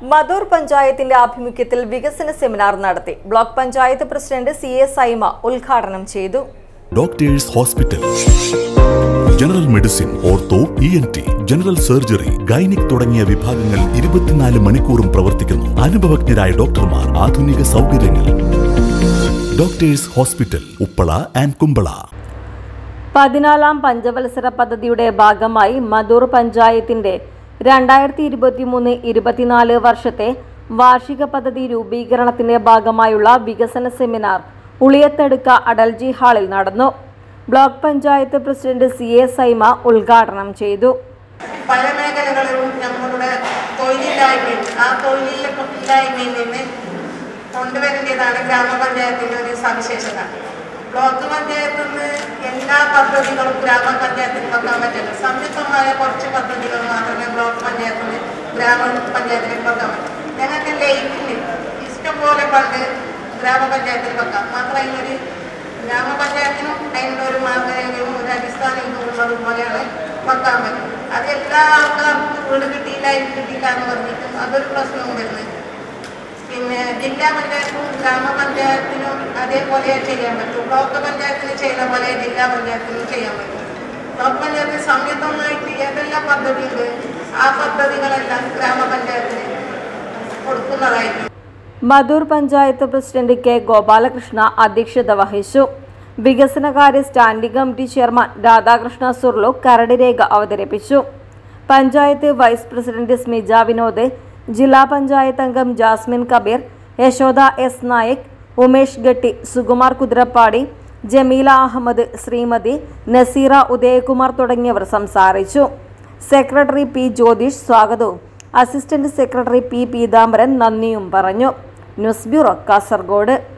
മധൂർ പഞ്ചായത്തിന്റെ ആഭിമുഖ്യത്തിൽ വികസന സെമിനാർ നടത്തി block panchayat president C A Saima ഉദ്ഘാടനം ചെയ്തു doctors hospital general medicine ortho E N T general surgery gynaec തുടങ്ങിയ വിഭാഗങ്ങൾ ഇരുപത്തിനാല് മണിക്കൂറും പ്രവർത്തിക്കുന്നു അനുഭവജ്ഞരായ ഡോക്ടർമാർ ആധുനിക സൗകര്യങ്ങൾ doctors hospital Uppala and Kumbala പതിനാലാം പഞ്ചവത്സര പദ്ധതിയുടെ ഭാഗമായി മധൂർ പഞ്ചായത്തിന്റെ രണ്ടായിരത്തി ഇരുപത്തിമൂന്ന് ഇരുപത്തിനാല് വർഷത്തെ വാർഷിക പദ്ധതി രൂപീകരണത്തിന്റെ ഭാഗമായുള്ള വികസന സെമിനാർ ഉളിയത്തടുക്ക അടൽജി ഹാളിൽ നടന്നു block panchayat president C A Saima ഉദ്ഘാടനം ചെയ്തു പല മേഖലകളിലും നമ്മളുടെ തൊഴിലില്ലായ്മയും ആ തൊഴിലില്ലായ്മയിൽ നിന്ന് കൊണ്ടുവരേണ്ടതാണ് ഗ്രാമപഞ്ചായത്തിൻ്റെ ഒരു സവിശേഷത ബ്ലോക്ക് പഞ്ചായത്തിൽ നിന്ന് എല്ലാ പദ്ധതികളും ഗ്രാമപഞ്ചായത്തിന് വെക്കാൻ പറ്റില്ല സംയുക്തമായ കുറച്ച് പദ്ധതികൾ മാത്രമേ ബ്ലോക്ക് പഞ്ചായത്തിന് ഗ്രാമപഞ്ചായത്തിന് വെക്കാൻ പറ്റൂ ഞങ്ങൾക്ക് ലൈഫിൽ ഇഷ്ടംപോലെ ഫണ്ട് ഗ്രാമപഞ്ചായത്തിൽ വെക്കാം മാത്രമല്ല ഒരു ഗ്രാമപഞ്ചായത്തിനും അതിൻ്റെ ഒരു മാർഗരേഖയും ഒരു അടിസ്ഥാന ഇതുള്ളത് പോലെയാണ് വെക്കാൻ പറ്റും അത് എല്ലാ ആൾക്കാർക്കും വീട് കിട്ടിയില്ല ഇത് കിട്ടിയില്ല എന്ന് പറഞ്ഞിട്ടും അതൊരു പ്രശ്നവും വരുന്നത് പിന്നെ ജില്ലാ പഞ്ചായത്തും ഗ്രാമപഞ്ചായത്തിനും അതേപോലെ ചെയ്യാൻ പറ്റും ബ്ലോക്ക് പഞ്ചായത്തിന് ചെയ്യുന്ന പോലെ ജില്ലാ പഞ്ചായത്തിനും ചെയ്യാൻ പറ്റും ബ്ലോക്ക് പഞ്ചായത്ത് സംയുക്തമായിട്ട് ഏതെല്ലാം പദ്ധതിയുണ്ട് ആ പദ്ധതികളെല്ലാം ഗ്രാമപഞ്ചായത്തിന് കൊടുക്കുന്നതായിരിക്കും മധൂർ പഞ്ചായത്ത് പ്രസിഡന്റ് കെ ഗോപാലകൃഷ്ണ അധ്യക്ഷത വഹിച്ചു വികസനകാര്യ standing committee chairman Radhakrishna Surlu കരട് രേഖ അവതരിപ്പിച്ചു പഞ്ചായത്ത് വൈസ് പ്രസിഡന്റ് സ്മിജ വിനോദ് ജില്ലാ പഞ്ചായത്ത് അംഗം ജാസ്മിൻ കബീർ യശോദ എസ് നായക് ഉമേഷ് ഗട്ടി സുകുമാർ കുതിരപ്പാടി ജമീല അഹമ്മദ് ശ്രീമതി നസീറ ഉദയകുമാർ തുടങ്ങിയവർ സംസാരിച്ചു സെക്രട്ടറി പി ജ്യോതിഷ് സ്വാഗതവും അസിസ്റ്റന്റ് സെക്രട്ടറി പി പീതാംബരൻ നന്ദിയും പറഞ്ഞു ന്യൂസ് ബ്യൂറോ കാസർഗോഡ്